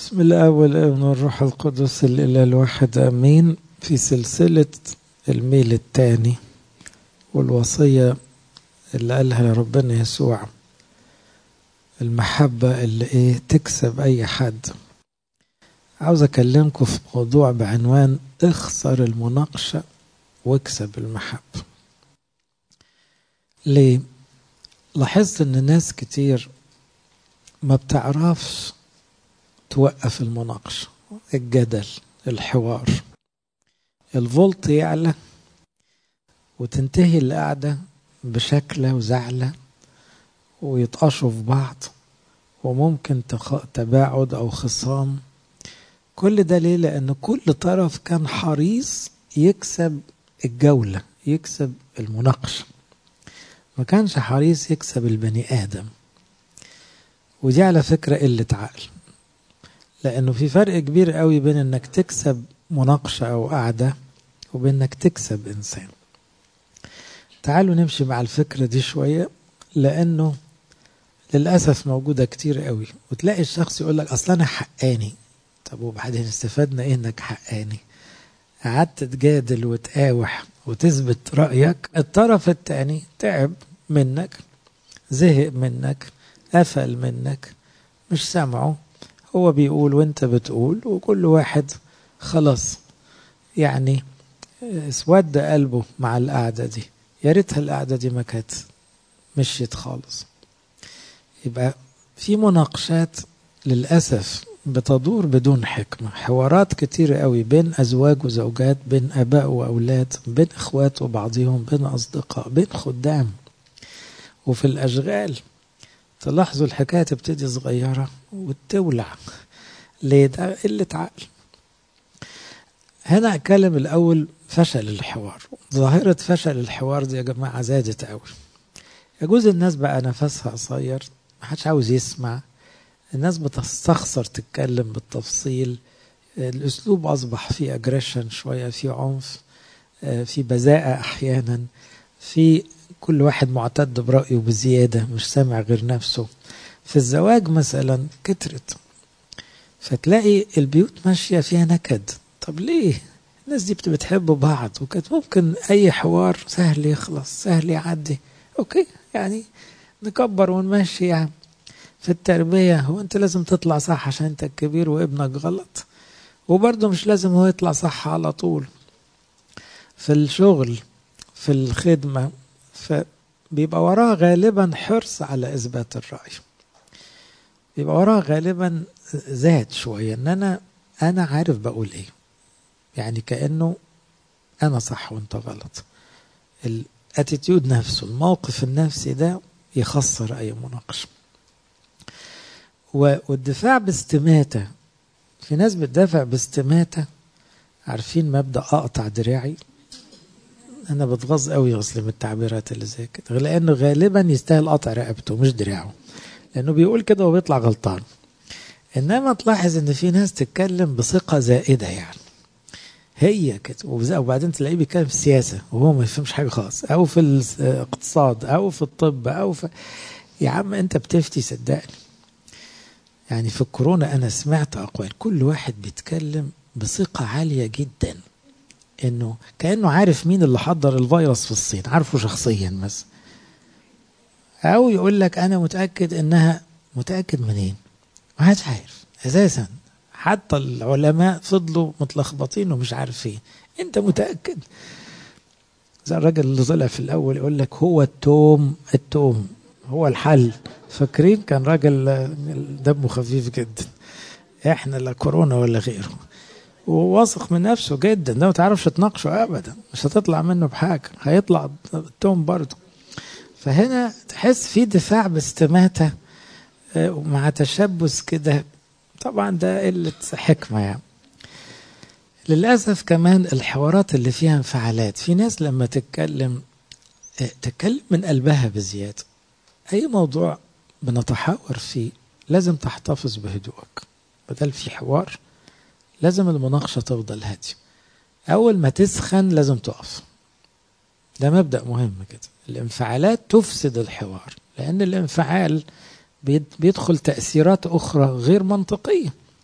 بسم الله والابن والروح القدس الإله الواحد أمين في سلسلة الميل الثاني والوصية اللي قالها ربنا يسوع المحبة اللي ايه تكسب أي حد عاوز أكلمكم في موضوع بعنوان اخسر المناقشة واكسب المحبة ليه؟ لاحظت ان ناس كتير ما بتعرفش توقف المناقشة الجدل الحوار الفولت يعلى وتنتهي القعدة بشكلة وزعلة ويتقشوا في بعض وممكن تباعد أو خصام كل ده ليه؟ لأن كل طرف كان حريص يكسب الجولة يكسب المناقشة ما كانش حريص يكسب البني آدم ودي على فكرة قلة عقل لأنه في فرق كبير قوي بين إنك تكسب مناقشة أو قعدة وبين إنك تكسب إنسان تعالوا نمشي مع الفكرة دي شوية لأنه للأسف موجودة كتير قوي وتلاقي الشخص يقول لك أصلا أنا حقاني طب وبعدين استفدنا إيه إنك حقاني قعدت تجادل وتقاوح وتثبت رأيك الطرف التاني تعب منك زهق منك قفل منك مش سامعه هو بيقول وانت بتقول وكل واحد خلاص يعني اسود قلبه مع القعدة دي يا ريتها القعدة دي ما كانت مشيت خالص يبقى في مناقشات للأسف بتدور بدون حكمة حوارات كتير قوي بين أزواج وزوجات بين أباء وأولاد بين إخوات وبعضهم بين أصدقاء بين خدام وفي الأشغال تلاحظوا الحكاية تبتدي صغيرة وتولع ليه ده قلة عقل هنا أتكلم الأول فشل الحوار ظاهرة فشل الحوار دي يا جماعة زادت قوي يجوز الناس بقى نفسها قصير محدش عاوز يسمع الناس بتستخسر تتكلم بالتفصيل الأسلوب أصبح فيه أجريشن شوية فيه عنف في بذاءة أحيانا في كل واحد معتد برأيه بزيادة مش سامع غير نفسه في الزواج مثلا كترت فتلاقي البيوت ماشية فيها نكد طب ليه الناس دي بتحب بعض وكانت ممكن أي حوار سهل يخلص سهل يعدي أوكي يعني نكبر ونمشي يعني في التربية هو أنت لازم تطلع صح عشان أنت الكبير وابنك غلط وبرضه مش لازم هو يطلع صح على طول في الشغل في الخدمة فبيبقى وراه غالبا حرص على إثبات الرأي بيبقى وراه غالبا ذات شوية إن أنا أنا عارف بقول إيه يعني كأنه أنا صح وأنت غلط الاتيتيود نفسه الموقف النفسي ده يخسر أي مناقشة والدفاع باستماتة في ناس بتدافع باستماتة عارفين مبدأ أقطع دراعي أنا بتغاظ قوي أصلي من التعبيرات اللي زي كده لأنه غالبا يستاهل قطع رقبته مش دراعه لأنه بيقول كده وبيطلع غلطان إنما تلاحظ إن في ناس تتكلم بثقة زائدة يعني هي كده وبعدين تلاقيه بيتكلم في السياسة وهو ما يفهمش حاجة خالص أو في الاقتصاد أو في الطب أو في يا عم أنت بتفتي صدقني يعني في الكورونا أنا سمعت أقوال كل واحد بيتكلم بثقة عالية جدا إنه كأنه عارف مين اللي حضر الفيروس في الصين عارفه شخصيا مثلا أو يقول لك أنا متأكد إنها متأكد منين؟ ما حدش عارف أساسا حتى العلماء فضلوا متلخبطين ومش عارفين أنت متأكد زي الراجل اللي طلع في الأول يقول لك هو التوم التوم هو الحل فاكرين كان راجل دمه خفيف جدا احنا لا كورونا ولا غيره وواثق من نفسه جدا ده ما تعرفش تناقشه ابدا مش هتطلع منه بحاجه هيطلع التوم برضه فهنا تحس في دفاع باستماته مع تشبث كده طبعا ده قله حكمه يعني للاسف كمان الحوارات اللي فيها انفعالات في ناس لما تتكلم تتكلم من قلبها بزياده اي موضوع بنتحاور فيه لازم تحتفظ بهدوءك بدل في حوار لازم المناقشه تفضل هاديه اول ما تسخن لازم تقف ده مبدا مهم كده الانفعالات تفسد الحوار لان الانفعال بيدخل تاثيرات اخرى غير منطقيه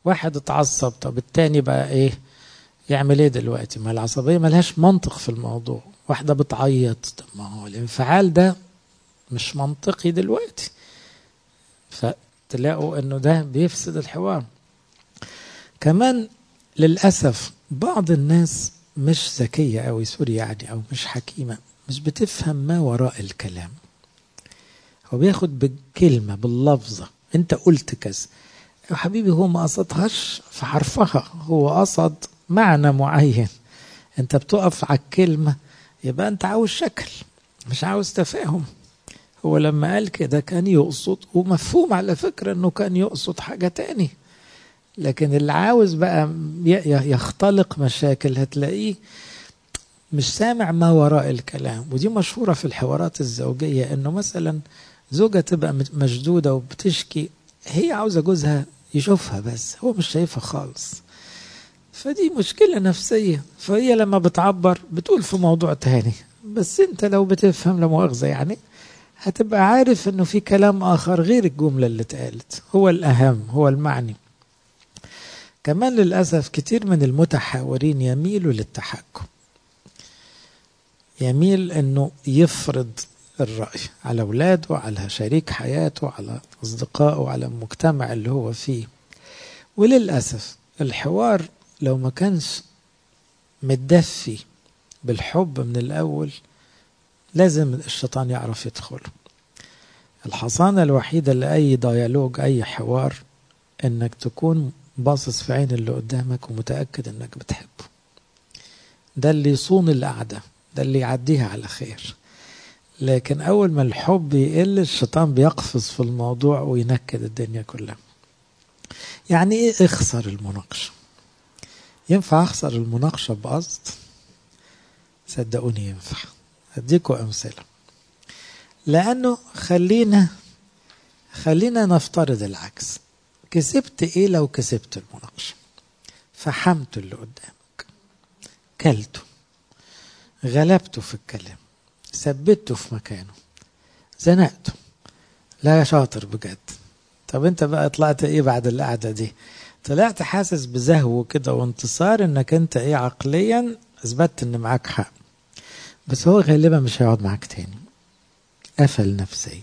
واحد اتعصب طب التاني بقى ايه يعمل ايه دلوقتي ما العصبية ملهاش منطق في الموضوع واحدة بتعيط طب ما هو الانفعال ده مش منطقي دلوقتي فتلاقوا انه ده بيفسد الحوار كمان للأسف بعض الناس مش ذكية أوي سوري يعني أو مش حكيمة مش بتفهم ما وراء الكلام هو بياخد بالكلمة باللفظة أنت قلت كذا يا حبيبي هو ما قصدهاش في حرفها هو قصد معنى معين أنت بتقف على الكلمة يبقى أنت عاوز شكل مش عاوز تفاهم هو لما قال كده كان يقصد ومفهوم على فكرة أنه كان يقصد حاجة تاني لكن اللي عاوز بقى يختلق مشاكل هتلاقيه مش سامع ما وراء الكلام ودي مشهورة في الحوارات الزوجية انه مثلا زوجة تبقى مشدودة وبتشكي هي عاوزة جوزها يشوفها بس هو مش شايفها خالص فدي مشكلة نفسية فهي لما بتعبر بتقول في موضوع تاني بس انت لو بتفهم لا مؤاخذة يعني هتبقى عارف انه في كلام اخر غير الجملة اللي اتقالت هو الاهم هو المعني كمان للأسف كتير من المتحاورين يميلوا للتحكم يميل أنه يفرض الرأي على أولاده على شريك حياته على أصدقائه على المجتمع اللي هو فيه وللأسف الحوار لو ما كانش متدفي بالحب من الأول لازم الشيطان يعرف يدخل الحصانة الوحيدة لأي ديالوج أي حوار إنك تكون باصص في عين اللي قدامك ومتأكد إنك بتحبه ده اللي يصون القعدة ده اللي يعديها على خير لكن أول ما الحب يقل الشيطان بيقفز في الموضوع وينكد الدنيا كلها يعني إيه اخسر المناقشة ينفع أخسر المناقشة بقصد صدقوني ينفع أديكوا أمثلة لأنه خلينا خلينا نفترض العكس كسبت إيه لو كسبت المناقشة فحمت اللي قدامك كلته غلبته في الكلام ثبته في مكانه زنقته لا يا شاطر بجد طب انت بقى طلعت ايه بعد القعدة دي طلعت حاسس بزهو كده وانتصار انك انت ايه عقليا اثبتت ان معاك حق بس هو غالبا مش هيقعد معاك تاني قفل نفسيا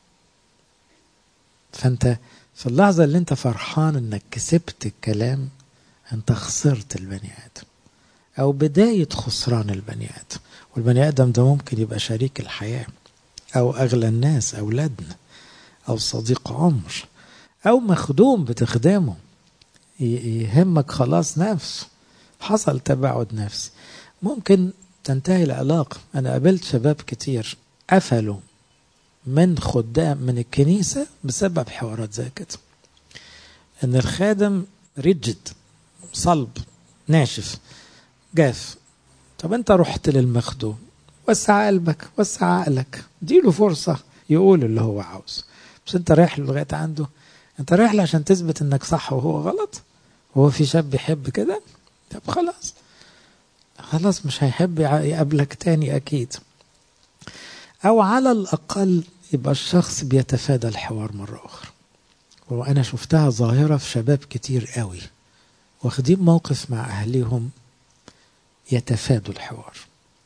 فانت في اللحظة اللي انت فرحان انك كسبت الكلام انت خسرت البني ادم او بداية خسران البني ادم والبني ادم ده ممكن يبقى شريك الحياة او اغلى الناس اولادنا او صديق عمر او مخدوم بتخدمه يهمك خلاص نفسه حصل تباعد نفسي ممكن تنتهي العلاقة أنا قابلت شباب كتير قفلوا من خدام من الكنيسة بسبب حوارات زي كده إن الخادم ريجد صلب ناشف جاف طب أنت رحت للمخدوم وسع قلبك وسع عقلك اديله فرصة يقول اللي هو عاوز بس أنت رايح لغاية عنده أنت رايح له عشان تثبت إنك صح وهو غلط هو في شاب بيحب كده طب خلاص خلاص مش هيحب يقابلك تاني أكيد أو على الأقل يبقى الشخص بيتفادى الحوار مرة أخرى وأنا شفتها ظاهرة في شباب كتير قوي واخدين موقف مع أهليهم يتفادوا الحوار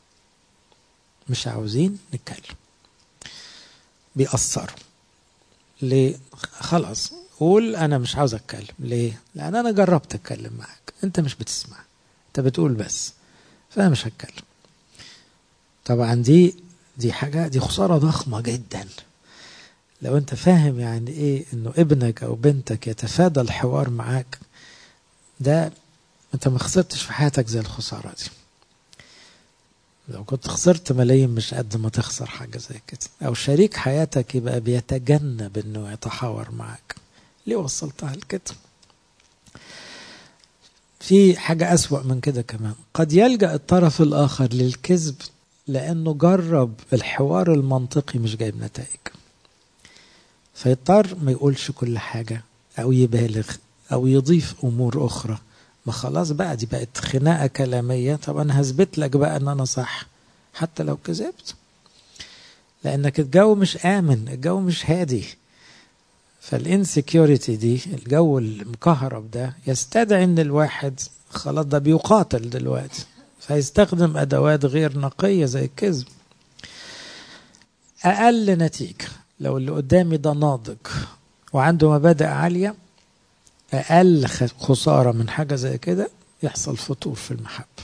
مش عاوزين نتكلم بيأثروا ليه خلاص قول أنا مش عاوز أتكلم ليه لأن أنا جربت أتكلم معاك أنت مش بتسمع أنت بتقول بس فأنا مش هتكلم طبعا دي دي حاجة دي خسارة ضخمة جدا لو انت فاهم يعني ايه انه ابنك او بنتك يتفادى الحوار معاك ده انت ما خسرتش في حياتك زي الخسارة دي لو كنت خسرت ملايين مش قد ما تخسر حاجة زي كده او شريك حياتك يبقى بيتجنب انه يتحاور معاك ليه وصلتها لكده في حاجة أسوأ من كده كمان قد يلجأ الطرف الآخر للكذب لأنه جرب الحوار المنطقي مش جايب نتائج فيضطر ما يقولش كل حاجة أو يبالغ أو يضيف أمور أخرى ما خلاص بقى دي بقت خناقة كلامية طب أنا هثبت لك بقى أن أنا صح حتى لو كذبت لأنك الجو مش آمن الجو مش هادي فالانسكيورتي دي الجو المكهرب ده يستدعي ان الواحد خلاص ده بيقاتل دلوقتي فيستخدم ادوات غير نقيه زي الكذب اقل نتيجه لو اللي قدامي ده ناضج وعنده مبادئ عاليه اقل خساره من حاجه زي كده يحصل فتور في المحبه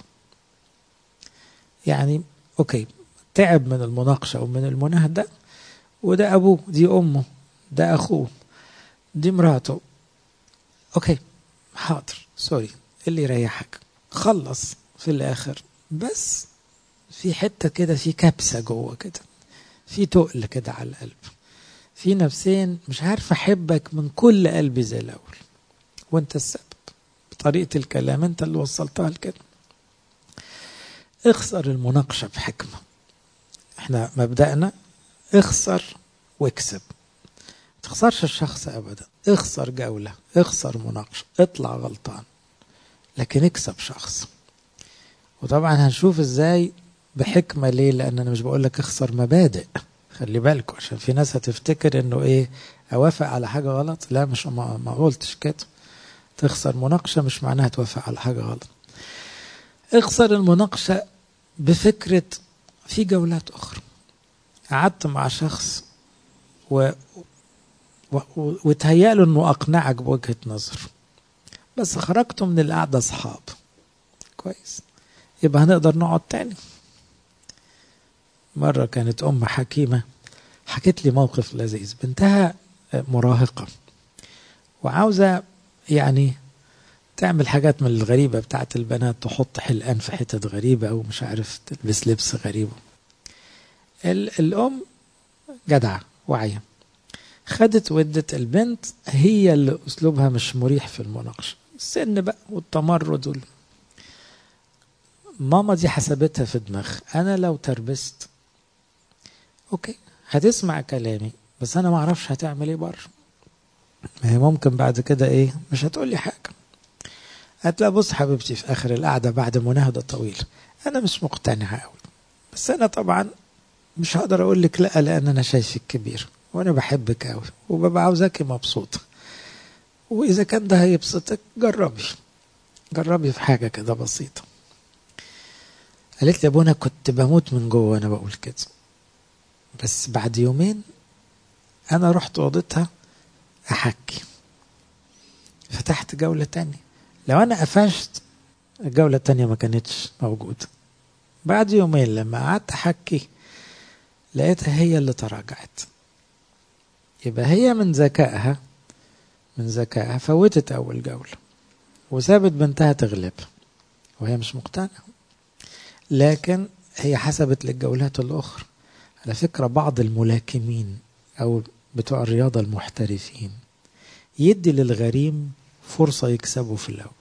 يعني اوكي تعب من المناقشه ومن المناهده وده ابوه دي امه ده اخوه دي مراته اوكي حاضر سوري اللي يريحك خلص في الاخر بس في حته كده في كبسه جوه كده في تقل كده على القلب في نفسين مش عارف احبك من كل قلبي زي الاول وانت السبب بطريقه الكلام انت اللي وصلتها لكده اخسر المناقشه بحكمه احنا مبدأنا اخسر واكسب تخسرش الشخص ابدا اخسر جولة اخسر مناقشة اطلع غلطان لكن اكسب شخص وطبعا هنشوف ازاي بحكمة ليه لان انا مش بقول لك اخسر مبادئ خلي بالكم عشان في ناس هتفتكر انه ايه اوافق على حاجة غلط لا مش ما, ما قلتش كده تخسر مناقشة مش معناها توافق على حاجة غلط اخسر المناقشة بفكرة في جولات أخرى قعدت مع شخص و... و... وتهيأ له انه اقنعك بوجهه نظر بس خرجتوا من القعده اصحاب كويس يبقى هنقدر نقعد تاني مره كانت ام حكيمه حكت لي موقف لذيذ بنتها مراهقه وعاوزه يعني تعمل حاجات من الغريبه بتاعت البنات تحط حلقان في حتت غريبه او مش عارف تلبس لبس غريب الام جدعه واعيه خدت ودت البنت هي اللي اسلوبها مش مريح في المناقشه السن بقى والتمرد وال... ماما دي حسبتها في دماغها انا لو تربست اوكي هتسمع كلامي بس انا ما اعرفش هتعمل ايه بره ما هي ممكن بعد كده ايه مش هتقول لي حاجه هتلاقي بص حبيبتي في اخر القعده بعد مناهده طويله انا مش مقتنعه قوي بس انا طبعا مش هقدر اقول لك لا لان انا شايفك كبير وانا بحبك قوي وببقى عاوزاكي مبسوطه واذا كان ده هيبسطك جربي جربي في حاجه كده بسيطه قالت لي يا ابونا كنت بموت من جوه وانا بقول كده بس بعد يومين انا رحت اوضتها احكي فتحت جولة تانية لو انا قفشت الجولة التانية ما كانتش موجودة بعد يومين لما قعدت احكي لقيتها هي اللي تراجعت يبقى هي من ذكائها من ذكائها فوتت أول جولة وسابت بنتها تغلب وهي مش مقتنعة لكن هي حسبت للجولات الأخرى على فكرة بعض الملاكمين أو بتوع الرياضة المحترفين يدي للغريم فرصة يكسبه في الأول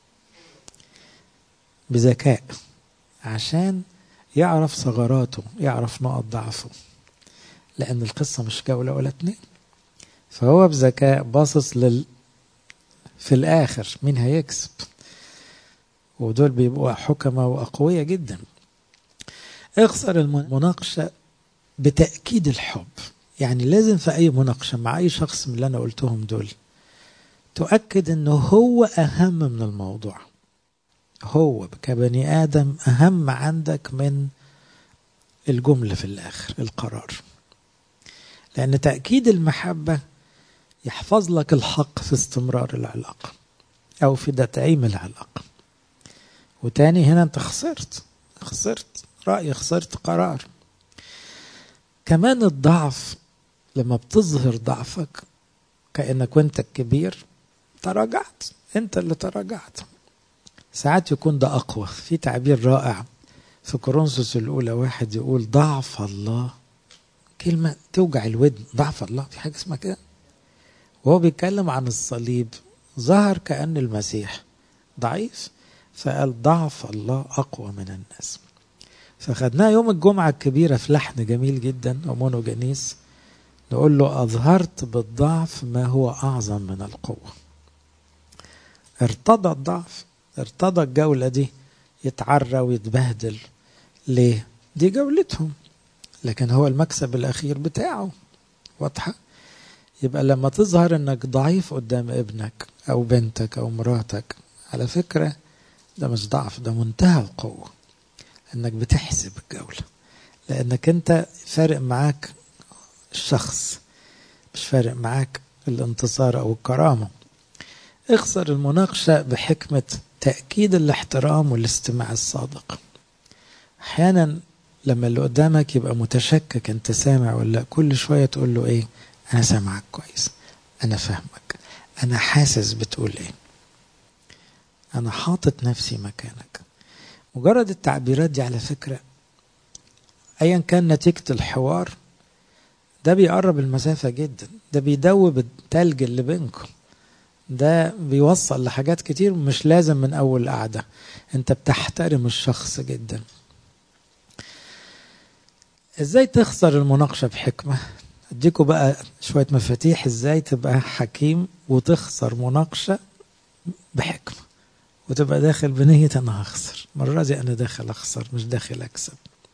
بذكاء عشان يعرف ثغراته يعرف نقط ضعفه لأن القصة مش جولة ولا اتنين فهو بذكاء باصص لل في الآخر مين هيكسب ودول بيبقوا حكمة وأقوياء جدا اخسر المناقشة بتأكيد الحب يعني لازم في أي مناقشة مع أي شخص من اللي أنا قلتهم دول تؤكد أنه هو أهم من الموضوع هو كبني آدم أهم عندك من الجملة في الآخر القرار لأن تأكيد المحبة يحفظ لك الحق في استمرار العلاقة أو في تدعيم العلاقة وتاني هنا أنت خسرت خسرت رأي خسرت قرار كمان الضعف لما بتظهر ضعفك كأنك وانت الكبير تراجعت انت اللي تراجعت ساعات يكون ده أقوى في تعبير رائع في كورنثوس الأولى واحد يقول ضعف الله كلمة توجع الودن ضعف الله في حاجة اسمها كده وهو بيتكلم عن الصليب ظهر كأن المسيح ضعيف فقال ضعف الله أقوى من الناس فخدناه يوم الجمعة الكبيرة في لحن جميل جدا أمونو جنيس نقول له أظهرت بالضعف ما هو أعظم من القوة ارتضى الضعف ارتضى الجولة دي يتعرى ويتبهدل ليه؟ دي جولتهم لكن هو المكسب الأخير بتاعه واضحة؟ يبقى لما تظهر انك ضعيف قدام ابنك او بنتك او مراتك على فكرة ده مش ضعف ده منتهى القوة انك بتحسب الجولة لانك انت فارق معاك الشخص مش فارق معاك الانتصار او الكرامة اخسر المناقشة بحكمة تأكيد الاحترام والاستماع الصادق احيانا لما اللي قدامك يبقى متشكك انت سامع ولا كل شوية تقول له ايه انا سامعك كويس انا فاهمك انا حاسس بتقول ايه انا حاطط نفسي مكانك مجرد التعبيرات دي على فكرة ايا كان نتيجة الحوار ده بيقرب المسافة جدا ده بيدوب التلج اللي بينكم ده بيوصل لحاجات كتير مش لازم من اول قعدة انت بتحترم الشخص جدا ازاي تخسر المناقشة بحكمة اديكوا بقى شوية مفاتيح ازاي تبقى حكيم وتخسر مناقشة بحكمة وتبقى داخل بنية انا هخسر المرة دي انا داخل اخسر مش داخل اكسب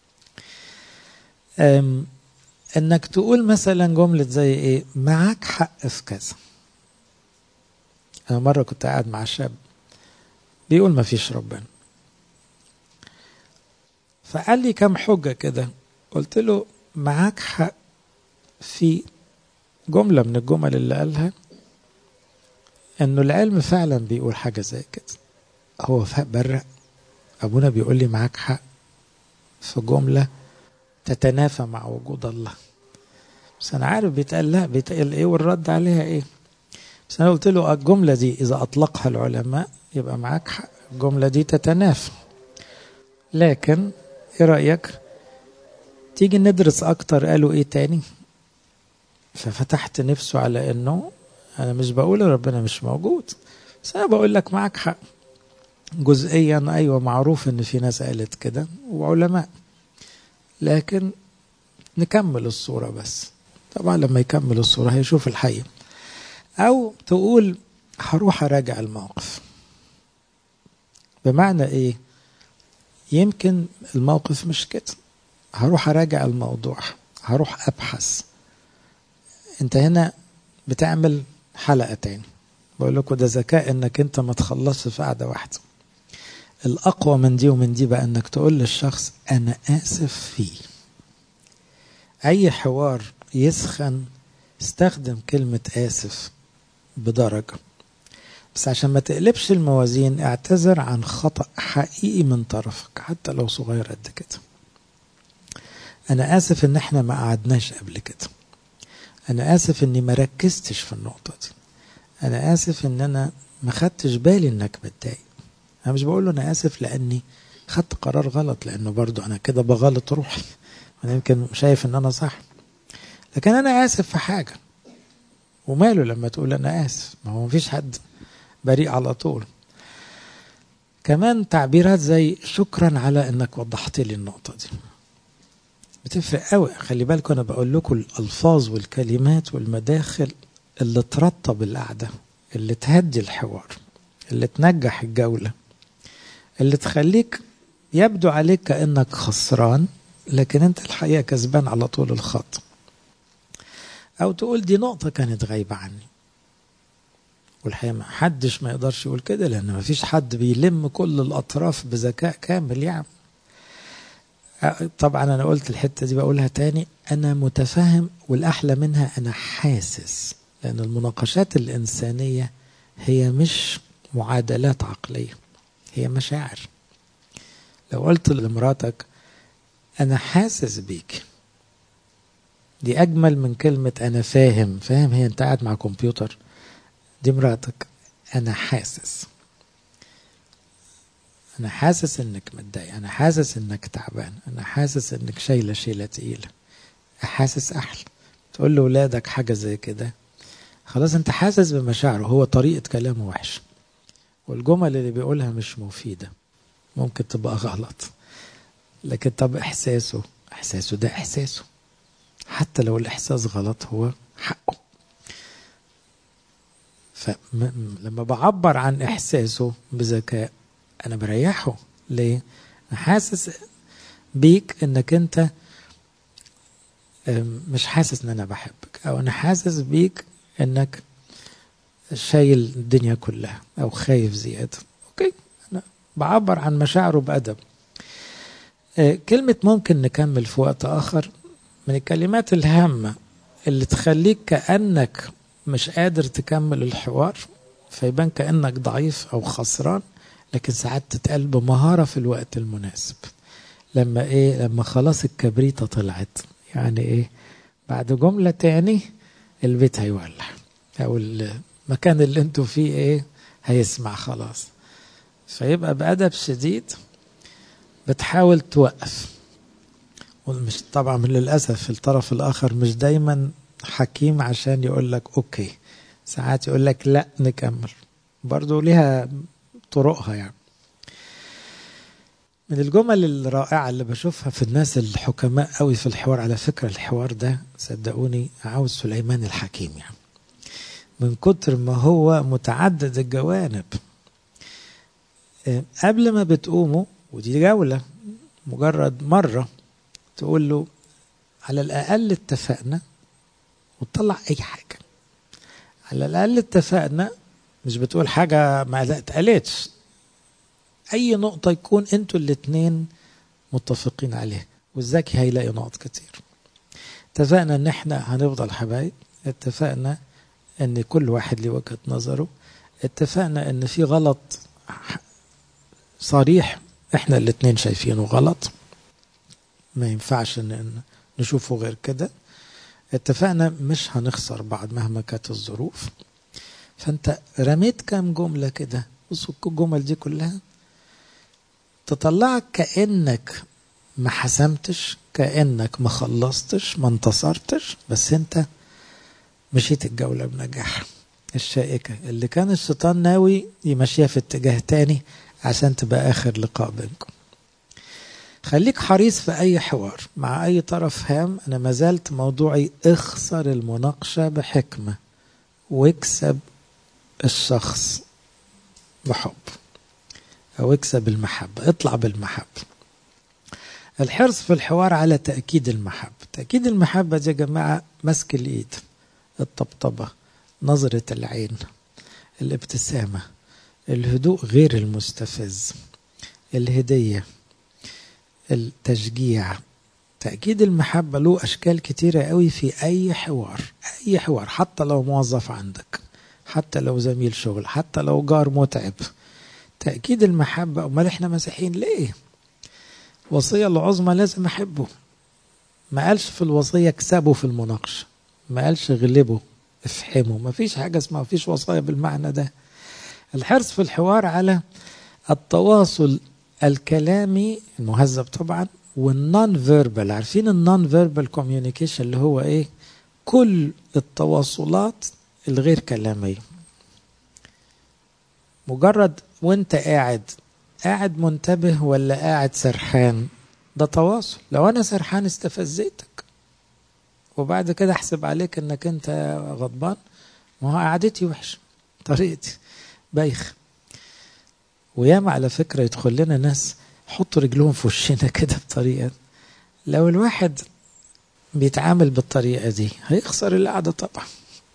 أم انك تقول مثلا جملة زي ايه معاك حق في كذا انا مرة كنت قاعد مع شاب بيقول ما فيش ربنا فقال لي كم حجة كده قلت له معاك حق في جملة من الجمل اللي قالها انه العلم فعلا بيقول حاجة زي كده هو برق ابونا بيقول لي معاك حق في جملة تتنافى مع وجود الله بس انا عارف بيتقال لا بيتقال ايه والرد عليها ايه بس انا قلت له الجملة دي اذا اطلقها العلماء يبقى معاك حق الجملة دي تتنافى لكن ايه رأيك تيجي ندرس اكتر قالوا ايه تاني ففتحت نفسه على انه انا مش بقول ربنا مش موجود بس انا بقول لك معاك حق جزئيا ايوه معروف ان في ناس قالت كده وعلماء لكن نكمل الصوره بس طبعا لما يكمل الصوره هيشوف الحقيقه او تقول هروح اراجع الموقف بمعنى ايه يمكن الموقف مش كده هروح اراجع الموضوع هروح ابحث انت هنا بتعمل حلقه تاني بقول لكم ده ذكاء انك انت ما تخلصش في قعده واحده الاقوى من دي ومن دي بقى انك تقول للشخص انا اسف فيه اي حوار يسخن استخدم كلمه اسف بدرجه بس عشان ما تقلبش الموازين اعتذر عن خطأ حقيقي من طرفك حتى لو صغير قد كده انا اسف ان احنا ما قعدناش قبل كده انا اسف اني ما ركزتش في النقطه دي انا اسف ان انا ما خدتش بالي انك متضايق انا مش بقول له انا اسف لاني خدت قرار غلط لانه برضو انا كده بغلط روحي انا يمكن شايف ان انا صح لكن انا اسف في حاجه وماله لما تقول انا اسف ما هو مفيش حد بريء على طول كمان تعبيرات زي شكرا على انك وضحت لي النقطه دي بتفرق قوي خلي بالكم انا بقول لكم الالفاظ والكلمات والمداخل اللي ترطب القعده اللي تهدي الحوار اللي تنجح الجوله اللي تخليك يبدو عليك كانك خسران لكن انت الحقيقه كسبان على طول الخط او تقول دي نقطه كانت غايبه عني والحقيقه ما حدش ما يقدرش يقول كده لان ما فيش حد بيلم كل الاطراف بذكاء كامل يعني طبعا انا قلت الحته دي بقولها تاني انا متفهم والاحلى منها انا حاسس لان المناقشات الانسانيه هي مش معادلات عقليه هي مشاعر لو قلت لمراتك انا حاسس بيك دي اجمل من كلمه انا فاهم فاهم هي انت قاعد مع كمبيوتر دي مراتك انا حاسس انا حاسس انك متضايق انا حاسس انك تعبان انا حاسس انك شايله شيله تقيله حاسس احلى تقول لاولادك حاجه زي كده خلاص انت حاسس بمشاعره هو طريقه كلامه وحش والجمل اللي بيقولها مش مفيده ممكن تبقى غلط لكن طب احساسه احساسه ده احساسه حتى لو الاحساس غلط هو حقه فلما بعبر عن احساسه بذكاء انا بريحه ليه انا حاسس بيك انك انت مش حاسس ان انا بحبك او انا حاسس بيك انك شايل الدنيا كلها او خايف زياده اوكي انا بعبر عن مشاعره بادب كلمه ممكن نكمل في وقت اخر من الكلمات الهامه اللي تخليك كانك مش قادر تكمل الحوار فيبان كانك ضعيف او خسران لكن ساعات تتقال بمهاره في الوقت المناسب لما ايه لما خلاص الكبريتة طلعت يعني ايه بعد جملة تاني البيت هيولع او المكان اللي انتوا فيه ايه هيسمع خلاص فيبقى بأدب شديد بتحاول توقف ومش طبعا من للأسف الطرف الآخر مش دايما حكيم عشان يقول لك أوكي ساعات يقول لك لا نكمل برضو ليها طرقها يعني من الجمل الرائعة اللي بشوفها في الناس الحكماء قوي في الحوار على فكرة الحوار ده صدقوني عاوز سليمان الحكيم يعني من كتر ما هو متعدد الجوانب قبل ما بتقوموا ودي جولة مجرد مرة تقول له على الأقل اتفقنا وتطلع أي حاجة على الأقل اتفقنا مش بتقول حاجة ما اتقالتش اي نقطه يكون انتوا الاثنين متفقين عليها والذكي هيلاقي نقط كتير اتفقنا ان احنا هنفضل حبايب اتفقنا ان كل واحد ليه وجهه نظره اتفقنا ان في غلط صريح احنا الاثنين شايفينه غلط ما ينفعش ان نشوفه غير كده اتفقنا مش هنخسر بعض مهما كانت الظروف فانت رميت كام جمله كده بصوا الجمل دي كلها تطلعك كأنك ما حسمتش كأنك ما خلصتش ما انتصرتش بس انت مشيت الجولة بنجاح الشائكة اللي كان الشيطان ناوي يمشيها في اتجاه تاني عشان تبقى آخر لقاء بينكم خليك حريص في أي حوار مع أي طرف هام أنا ما زلت موضوعي اخسر المناقشة بحكمة واكسب الشخص بحب أو اكسب المحبة اطلع بالمحبة الحرص في الحوار على تأكيد المحبة تأكيد المحبة دي يا جماعة مسك الإيد الطبطبة نظرة العين الابتسامة الهدوء غير المستفز الهدية التشجيع تأكيد المحبة له أشكال كتيرة قوي في أي حوار أي حوار حتى لو موظف عندك حتى لو زميل شغل حتى لو جار متعب تأكيد المحبة أمال إحنا مسيحيين ليه وصية العظمى لازم أحبه ما قالش في الوصية اكسبه في المناقشة ما قالش غلبه افحمه ما فيش حاجة اسمها ما فيش وصايا بالمعنى ده الحرص في الحوار على التواصل الكلامي المهذب طبعا والنون فيربال عارفين النون فيربال كوميونيكيشن اللي هو ايه كل التواصلات الغير كلاميه مجرد وانت قاعد قاعد منتبه ولا قاعد سرحان ده تواصل لو انا سرحان استفزيتك وبعد كده احسب عليك انك انت غضبان ما هو قعدتي وحشه طريقتي بايخ وياما على فكره يدخل لنا ناس يحطوا رجلهم في وشنا كده بطريقه لو الواحد بيتعامل بالطريقه دي هيخسر القعده طبعا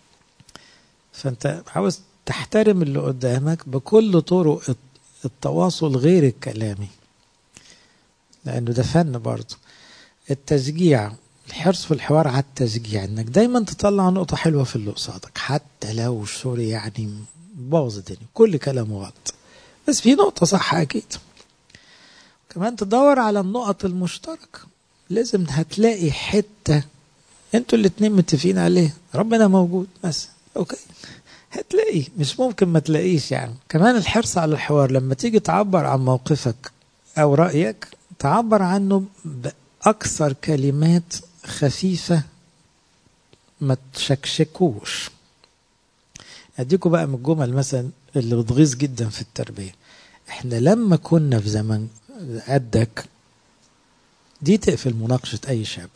فانت عاوز تحترم اللي قدامك بكل طرق التواصل غير الكلامي لانه ده فن برضه التشجيع الحرص في الحوار على التشجيع انك دايما تطلع نقطة حلوة في اللي قصادك حتى لو سوري يعني بوظ الدنيا كل كلامه غلط بس في نقطة صح أكيد كمان تدور على النقط المشتركة لازم هتلاقي حتة انتوا الاتنين متفقين عليه ربنا موجود مثلا اوكي هتلاقي مش ممكن ما تلاقيش يعني كمان الحرص على الحوار لما تيجي تعبر عن موقفك او رأيك تعبر عنه بأكثر كلمات خفيفة ما تشكشكوش اديكم بقى من الجمل مثلا اللي بتغيظ جدا في التربية احنا لما كنا في زمن قدك دي تقفل مناقشة اي شاب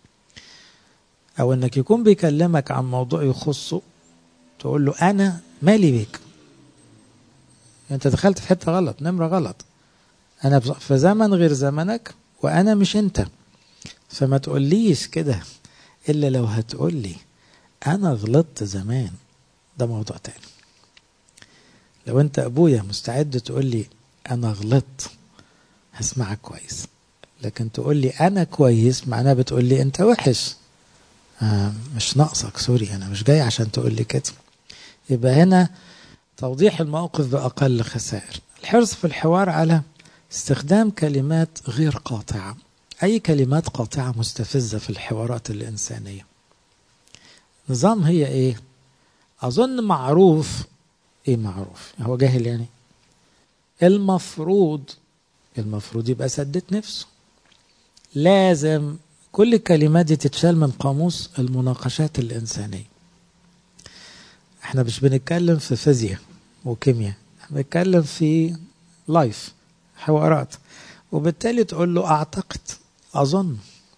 او انك يكون بيكلمك عن موضوع يخصه تقول له انا مالي بيك انت دخلت في حته غلط نمره غلط انا في زمن غير زمنك وانا مش انت فما تقوليش كده الا لو هتقول لي انا غلطت زمان ده موضوع تاني لو انت ابويا مستعد تقول لي انا غلطت هسمعك كويس لكن تقول لي انا كويس معناها بتقول لي انت وحش آه مش ناقصك سوري انا مش جاي عشان تقول لي كده يبقى هنا توضيح الموقف باقل خسائر الحرص في الحوار على استخدام كلمات غير قاطعه اي كلمات قاطعه مستفزه في الحوارات الانسانيه نظام هي ايه اظن معروف ايه معروف هو جاهل يعني المفروض المفروض يبقى سدت نفسه لازم كل الكلمات دي تتشال من قاموس المناقشات الإنسانية احنا مش بنتكلم في فيزياء وكيمياء احنا بنتكلم في لايف حوارات وبالتالي تقول له اعتقد اظن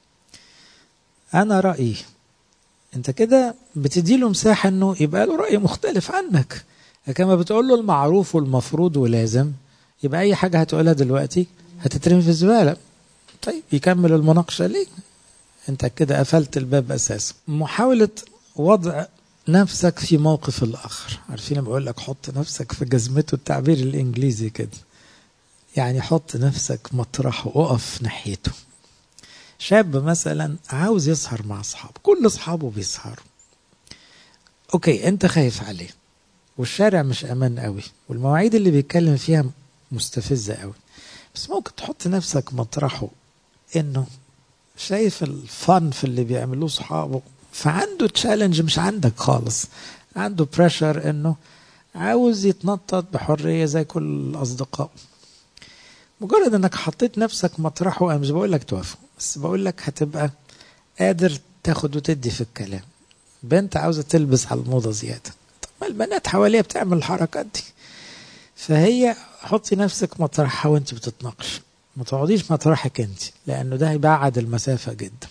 انا رايي انت كده بتدي له مساحه انه يبقى له راي مختلف عنك كما بتقول له المعروف والمفروض ولازم يبقى اي حاجه هتقولها دلوقتي هتترمي في الزباله طيب يكمل المناقشه ليه انت كده قفلت الباب اساسا محاوله وضع نفسك في موقف الاخر عارفين لما بقول لك حط نفسك في جزمته التعبير الانجليزي كده يعني حط نفسك مطرحه اقف ناحيته شاب مثلا عاوز يسهر مع اصحابه كل اصحابه بيسهروا اوكي انت خايف عليه والشارع مش امان قوي والمواعيد اللي بيتكلم فيها مستفزه قوي بس ممكن تحط نفسك مطرحه انه شايف الفن في اللي بيعملوه صحابه فعنده تشالنج مش عندك خالص عنده بريشر انه عاوز يتنطط بحريه زي كل الاصدقاء مجرد انك حطيت نفسك مطرحه انا مش بقول لك توافق بس بقول لك هتبقى قادر تاخد وتدي في الكلام بنت عاوزه تلبس على الموضه زياده طب ما البنات حواليها بتعمل الحركات دي فهي حطي نفسك مطرحها وانت بتتناقش ما تقعديش مطرحك انت لانه ده هيبعد المسافه جدا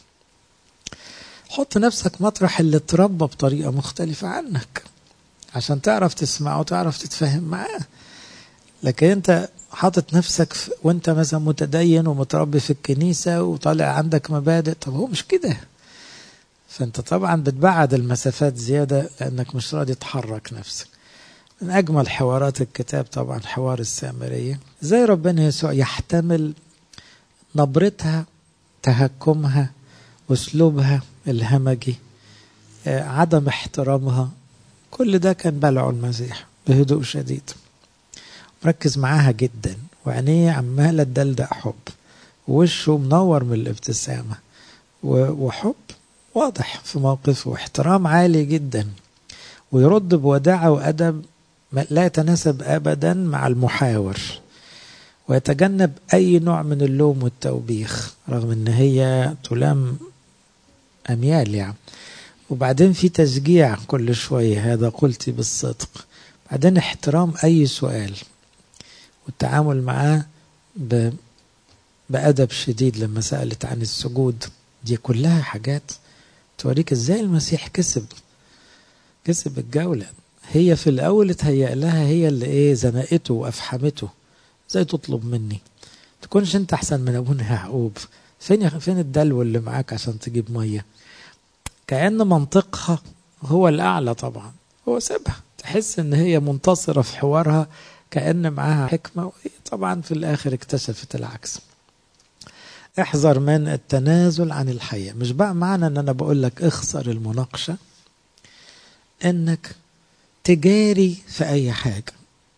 حط نفسك مطرح اللي اتربى بطريقه مختلفه عنك عشان تعرف تسمعه وتعرف تتفاهم معاه لكن انت حاطط نفسك في وانت مثلا متدين ومتربي في الكنيسه وطالع عندك مبادئ طب هو مش كده فانت طبعا بتبعد المسافات زياده لانك مش راضي تحرك نفسك من أجمل حوارات الكتاب طبعا حوار السامرية زي ربنا يسوع يحتمل نبرتها تهكمها أسلوبها الهمجي عدم احترامها كل ده كان بلعه المسيح بهدوء شديد مركز معاها جدا وعينيه عمالة تدلدق حب ووشه منور من الابتسامة وحب واضح في موقفه واحترام عالي جدا ويرد بوداعة وأدب لا يتناسب ابدا مع المحاور ويتجنب اي نوع من اللوم والتوبيخ رغم ان هي تلام اميال يعني وبعدين في تشجيع كل شويه هذا قلتي بالصدق بعدين احترام اي سؤال والتعامل معاه ب... بأدب شديد لما سألت عن السجود دي كلها حاجات توريك ازاي المسيح كسب كسب الجولة هي في الأول اتهيأ لها هي اللي إيه زنقته وأفحمته زي تطلب مني تكونش أنت أحسن من أبونا يعقوب فين فين الدلو اللي معاك عشان تجيب مية كأن منطقها هو الأعلى طبعا هو سابها تحس إن هي منتصرة في حوارها كأن معاها حكمة طبعا في الآخر اكتشفت العكس احذر من التنازل عن الحياة مش بقى معنى ان انا بقول لك اخسر المناقشة انك تجاري في اي حاجة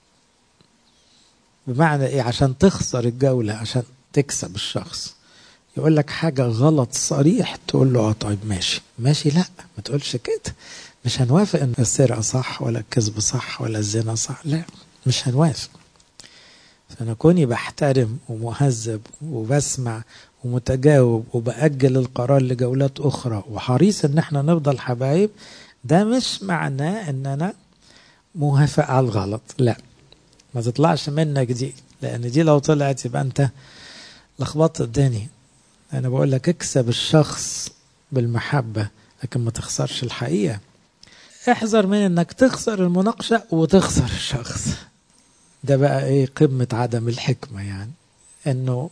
بمعنى ايه عشان تخسر الجولة عشان تكسب الشخص يقول لك حاجة غلط صريح تقول له اه طيب ماشي ماشي لا ما تقولش كده مش هنوافق ان السرقة صح ولا الكذب صح ولا الزنا صح لا مش هنوافق فانا كوني بحترم ومهذب وبسمع ومتجاوب وبأجل القرار لجولات أخرى وحريص إن احنا نفضل حبايب ده مش معناه إن أنا موافق على الغلط لا ما تطلعش منك دي لأن دي لو طلعت يبقى أنت لخبطت الدنيا أنا بقول لك اكسب الشخص بالمحبة لكن ما تخسرش الحقيقة احذر من انك تخسر المناقشة وتخسر الشخص ده بقى ايه قمة عدم الحكمة يعني انه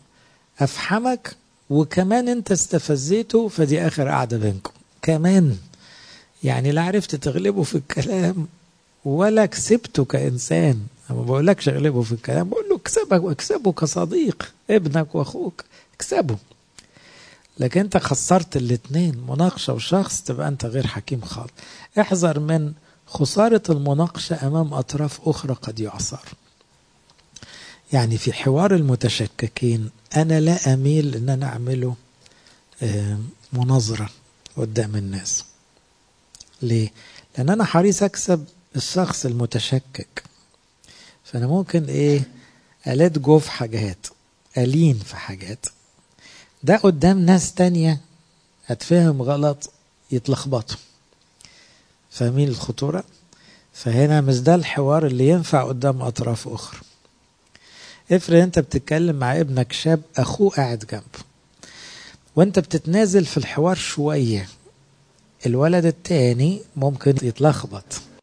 افحمك وكمان انت استفزيته فدي اخر قعدة بينكم كمان يعني لا عرفت تغلبه في الكلام ولا كسبته كإنسان أنا ما بقولكش اغلبه في الكلام بقول له اكسبك واكسبه كصديق ابنك واخوك اكسبه لكن انت خسرت الاثنين مناقشة وشخص تبقى انت غير حكيم خالص احذر من خسارة المناقشة امام اطراف اخرى قد يعصر يعني في حوار المتشككين انا لا اميل ان انا اعمله مناظرة قدام الناس ليه؟ لان انا حريص اكسب الشخص المتشكك فانا ممكن ايه الات جو في حاجات الين في حاجات ده قدام ناس تانية هتفهم غلط يتلخبطوا فاهمين الخطورة فهنا مش ده الحوار اللي ينفع قدام أطراف أخرى افرض انت بتتكلم مع ابنك شاب أخوه قاعد جنبه وانت بتتنازل في الحوار شوية الولد التاني ممكن يتلخبط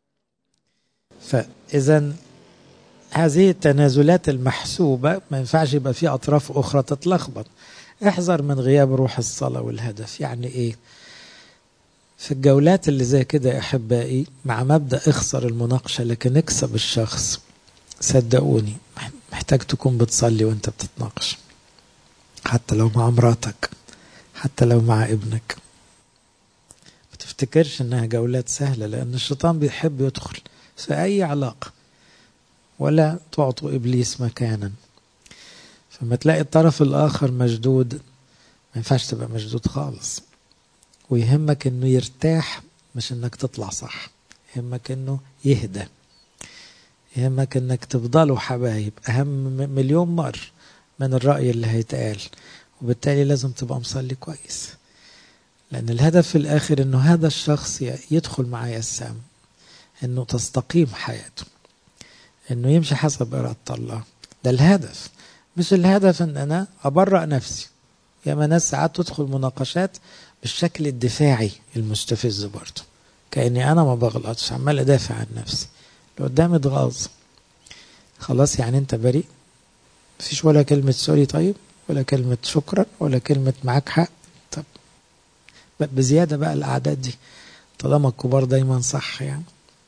فإذا هذه التنازلات المحسوبة ما ينفعش يبقى في أطراف أخرى تتلخبط احذر من غياب روح الصلاة والهدف يعني إيه في الجولات اللي زي كده يا أحبائي مع مبدأ اخسر المناقشة لكن اكسب الشخص صدقوني محتاج تكون بتصلي وانت بتتناقش حتى لو مع مراتك حتى لو مع ابنك ما تفتكرش انها جولات سهلة لان الشيطان بيحب يدخل في اي علاقة ولا تعطوا ابليس مكانا فما تلاقي الطرف الاخر مشدود ما ينفعش تبقى مشدود خالص ويهمك انه يرتاح مش انك تطلع صح يهمك انه يهدى يهمك انك تفضلوا حبايب اهم مليون مر من الرأي اللي هيتقال وبالتالي لازم تبقى مصلي كويس لأن الهدف في الآخر إنه هذا الشخص يدخل معايا السام إنه تستقيم حياته إنه يمشي حسب إرادة الله ده الهدف مش الهدف إن أنا أبرأ نفسي ياما ناس ساعات تدخل مناقشات بالشكل الدفاعي المستفز برضه كأني أنا ما بغلطش عمال أدافع عن نفسي اللي قدامي اتغاظ خلاص يعني أنت بريء مفيش ولا كلمة سوري طيب ولا كلمة شكرا ولا كلمة معاك حق طب بزيادة بقى الأعداد دي طالما الكبار دايما صح يعني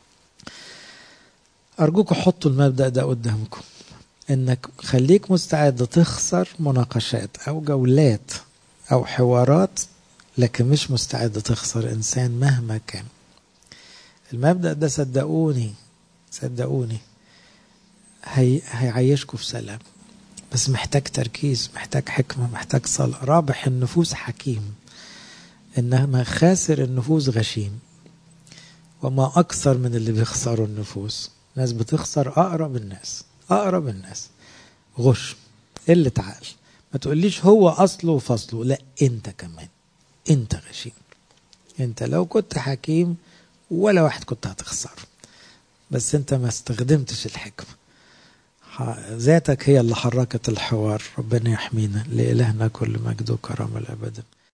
أرجوكم حطوا المبدأ ده قدامكم إنك خليك مستعد تخسر مناقشات أو جولات أو حوارات لكن مش مستعد تخسر إنسان مهما كان المبدأ ده صدقوني صدقوني هي هيعيشكم في سلام بس محتاج تركيز محتاج حكمة محتاج صلاة رابح النفوس حكيم إنما خاسر النفوس غشيم وما أكثر من اللي بيخسروا النفوس ناس بتخسر أقرب الناس أقرب الناس غش قلة عقل ما تقوليش هو أصله وفصله لا أنت كمان أنت غشيم أنت لو كنت حكيم ولا واحد كنت هتخسره بس أنت ما استخدمتش الحكمة ذاتك هي اللي حركت الحوار ربنا يحمينا لإلهنا كل مجد وكرامة الأبد